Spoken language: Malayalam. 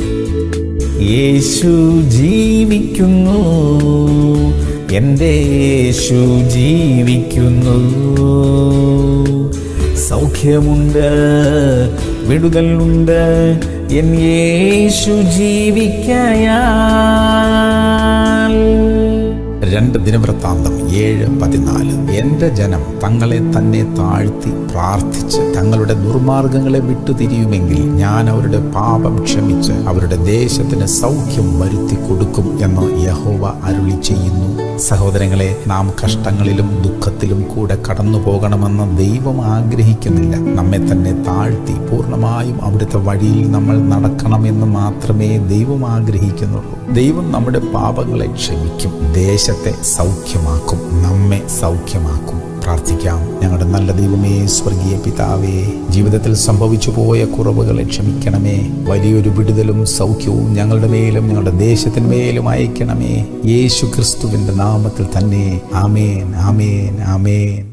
യേശു ജീവിക്കുന്നു എൻ്റെ യേശു ജീവിക്കുന്നു സൗഖ്യമുണ്ട് വിടുതലുണ്ട് എൻ യേശു ജീവിക്കയാൽ രണ്ട് ദിനവൃത്താന്തം ഏഴ് പതിനാല് എന്റെ ജനം തങ്ങളെ തന്നെ താഴ്ത്തി പ്രാർത്ഥിച്ച് തങ്ങളുടെ ദുർമാർഗങ്ങളെ വിട്ടുതിരിയുമെങ്കിൽ ഞാൻ അവരുടെ പാപം ക്ഷമിച്ച് അവരുടെ ദേശത്തിന് സൗഖ്യം വരുത്തി കൊടുക്കും എന്ന് യഹോവ അരുളി ചെയ്യുന്നു സഹോദരങ്ങളെ നാം കഷ്ടങ്ങളിലും ദുഃഖത്തിലും കൂടെ കടന്നു പോകണമെന്ന് ദൈവം ആഗ്രഹിക്കുന്നില്ല നമ്മെ തന്നെ താഴ്ത്തി പൂർണ്ണമായും അവിടുത്തെ വഴിയിൽ നമ്മൾ നടക്കണമെന്ന് മാത്രമേ ദൈവം ആഗ്രഹിക്കുന്നുള്ളൂ ദൈവം നമ്മുടെ പാപങ്ങളെ ക്ഷമിക്കും ദേശത്തെ സൗഖ്യമാക്കും നമ്മെ സൗഖ്യമാക്കും പ്രാർത്ഥിക്കാം ഞങ്ങളുടെ നല്ല ദൈവമേ സ്വർഗീയ പിതാവേ ജീവിതത്തിൽ സംഭവിച്ചു പോയ കുറവുകളെ ക്ഷമിക്കണമേ വലിയൊരു വിടുതലും സൗഖ്യവും ഞങ്ങളുടെ മേലും ഞങ്ങളുടെ ദേശത്തിന് മേലും അയക്കണമേ യേശു ക്രിസ്തുവിന്റെ നാമത്തിൽ തന്നെ ആമേൻ ആമേൻ ആമേൻ